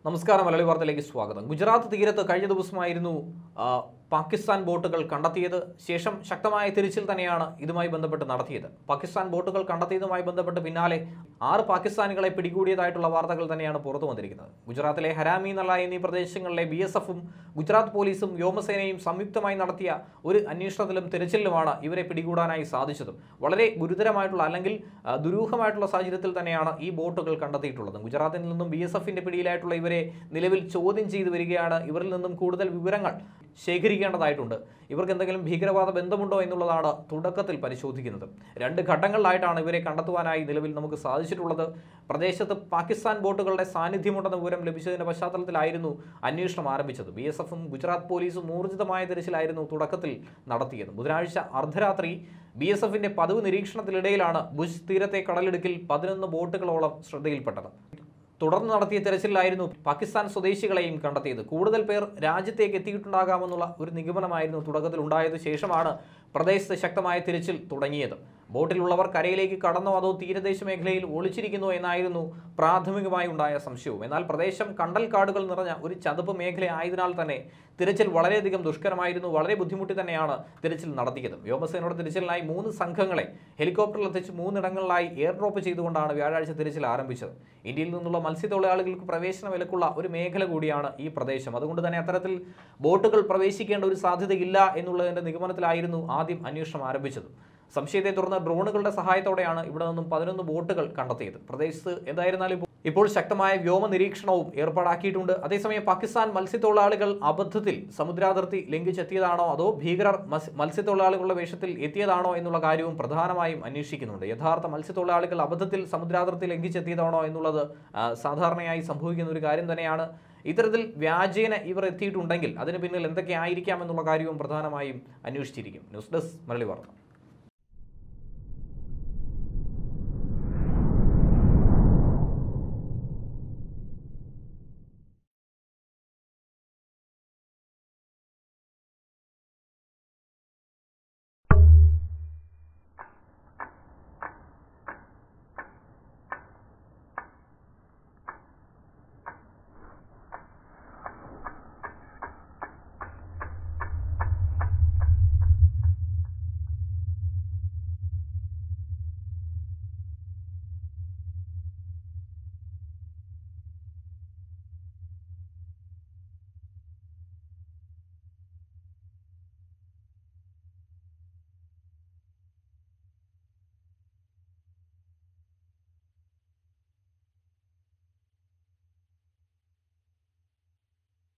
നമസ്കാരം മലയാളി വാർത്തയിലേക്ക് സ്വാഗതം ഗുജറാത്ത് തീരത്ത് കഴിഞ്ഞ ദിവസമായിരുന്നു ആ, പാകിസ്ഥാൻ ബോട്ടുകൾ കണ്ടെത്തിയത് ശേഷം ശക്തമായ തിരിച്ചിൽ തന്നെയാണ് ഇതുമായി ബന്ധപ്പെട്ട് നടത്തിയത് പാകിസ്ഥാൻ ബോട്ടുകൾ കണ്ടെത്തിയതുമായി ബന്ധപ്പെട്ട് പിന്നാലെ ആറ് പാകിസ്ഥാനികളെ പിടികൂടിയതായിട്ടുള്ള വാർത്തകൾ തന്നെയാണ് പുറത്തു വന്നിരിക്കുന്നത് ഗുജറാത്തിലെ ഹരാമി നള്ള എന്നീ പ്രദേശങ്ങളിലെ ബി എസ് എഫും ഗുജറാത്ത് പോലീസും വ്യോമസേനയും സംയുക്തമായി നടത്തിയ ഒരു അന്വേഷണത്തിലും തിരച്ചിലുമാണ് ഇവരെ പിടികൂടാനായി സാധിച്ചതും വളരെ ഗുരുതരമായിട്ടുള്ള അല്ലെങ്കിൽ ആ, ദുരൂഹമായിട്ടുള്ള സാഹചര്യത്തിൽ തന്നെയാണ് ഈ ബോട്ടുകൾ കണ്ടെത്തിയിട്ടുള്ളത് ഗുജറാത്തിൽ നിന്നും ബി എസ് എഫിന്റെ പിടിയിലായിട്ടുള്ള ഇവരെ നിലവിൽ ചോദ്യം ചെയ്തു വരികയാണ് ഇവരിൽ നിന്നും കൂടുതൽ വിവരങ്ങൾ ശേഖരിക്കേണ്ടതായിട്ടുണ്ട് ഇവർക്ക് എന്തെങ്കിലും ഭീകരവാദ ബന്ധമുണ്ടോ എന്നുള്ളതാണ് തുടക്കത്തിൽ പരിശോധിക്കുന്നത് രണ്ട് ഘട്ടങ്ങളിലായിട്ടാണ് ഇവരെ കണ്ടെത്തുവാനായി നിലവിൽ നമുക്ക് സാധിച്ചിട്ടുള്ളത് പ്രദേശത്ത് പാകിസ്ഥാൻ ബോട്ടുകളുടെ സാന്നിധ്യമുണ്ടെന്ന വിവരം ലഭിച്ചതിന്റെ പശ്ചാത്തലത്തിലായിരുന്നു അന്വേഷണം ആരംഭിച്ചത് ബി എസ് എഫും ഗുജറാത്ത് പോലീസും ഊർജിതമായ തിരച്ചിലായിരുന്നു തുടക്കത്തിൽ നടത്തിയത് ബുധനാഴ്ച അർദ്ധരാത്രി ബി എസ് എഫിന്റെ പതിവ് നിരീക്ഷണത്തിനിടയിലാണ് ഭുജ് തീരത്തെ കടലിടുക്കിൽ പതിനൊന്ന് ബോട്ടുകളോളം ശ്രദ്ധയിൽപ്പെട്ടത് തുടർന്ന് നടത്തിയ തെരച്ചിലായിരുന്നു പാകിസ്ഥാൻ സ്വദേശികളെയും കണ്ടെത്തിയത് കൂടുതൽ പേർ രാജ്യത്തേക്ക് എത്തിയിട്ടുണ്ടാകാമെന്നുള്ള ഒരു നിഗമനമായിരുന്നു തുടക്കത്തിൽ ഉണ്ടായത് ശേഷമാണ് പ്രദേശത്ത് ശക്തമായ തിരച്ചിൽ തുടങ്ങിയത് ബോട്ടിലുള്ളവർ കരയിലേക്ക് കടന്നോ അതോ തീരദേശ മേഖലയിൽ ഒളിച്ചിരിക്കുന്നോ എന്നായിരുന്നു പ്രാഥമികമായി ഉണ്ടായ സംശയവും എന്നാൽ പ്രദേശം കണ്ടൽ കാടുകൾ നിറഞ്ഞ ഒരു ചതുപ്പ് മേഖല ആയതിനാൽ തന്നെ തിരച്ചിൽ വളരെയധികം ദുഷ്കരമായിരുന്നു വളരെ ബുദ്ധിമുട്ടി തന്നെയാണ് തിരച്ചിൽ നടത്തിയത് വ്യോമസേനയുടെ തിരച്ചിലിനായി മൂന്ന് സംഘങ്ങളെ ഹെലികോപ്റ്ററിൽ എത്തിച്ച് മൂന്നിടങ്ങളിലായി എയർ ഡ്രോപ്പ് ചെയ്തുകൊണ്ടാണ് വ്യാഴാഴ്ച തിരച്ചിൽ ആരംഭിച്ചത് ഇന്ത്യയിൽ നിന്നുള്ള മത്സ്യത്തൊഴിലാളികൾക്ക് പ്രവേശന വിലക്കുള്ള ഒരു മേഖല കൂടിയാണ് ഈ പ്രദേശം അതുകൊണ്ട് തന്നെ അത്തരത്തിൽ ബോട്ടുകൾ പ്രവേശിക്കേണ്ട ഒരു സാധ്യതയില്ല എന്നുള്ളതിന്റെ നിഗമനത്തിലായിരുന്നു ആദ്യം അന്വേഷണം ആരംഭിച്ചത് സംശയത്തെ തുടർന്ന് ഡ്രോണുകളുടെ സഹായത്തോടെയാണ് ഇവിടെ നിന്നും പതിനൊന്ന് ബോട്ടുകൾ കണ്ടെത്തിയത് പ്രദേശത്ത് എന്തായിരുന്നാലും ഇപ്പോൾ- ഇപ്പോൾ ശക്തമായ വ്യോമ നിരീക്ഷണവും ഏർപ്പാടാക്കിയിട്ടുണ്ട് അതേസമയം പാകിസ്ഥാൻ മത്സ്യത്തൊഴിലാളികൾ അബദ്ധത്തിൽ സമുദ്രാതിർത്തി ലംഘിച്ചെത്തിയതാണോ അതോ ഭീകരർ മത്സ്യ- മത്സ്യത്തൊഴിലാളികളുടെ വേഷത്തിൽ എത്തിയതാണോ എന്നുള്ള കാര്യവും പ്രധാനമായും അന്വേഷിക്കുന്നുണ്ട് യഥാർത്ഥ മത്സ്യത്തൊഴിലാളികൾ അബദ്ധത്തിൽ സമുദ്രാതിർത്തി ലംഘിച്ചെത്തിയതാണോ എന്നുള്ളത് ആ, സാധാരണയായി സംഭവിക്കുന്ന ഒരു കാര്യം തന്നെയാണ് ഇത്തരത്തിൽ വ്യാജേന ഇവർ എത്തിയിട്ടുണ്ടെങ്കിൽ അതിന് പിന്നിൽ എന്തൊക്കെ ആയിരിക്കാം എന്നുള്ള കാര്യവും പ്രധാനമായും അന്വേഷിച്ചിരിക്കും ന്യൂസ് ഡെസ്ക് മലയാളി വാർത്ത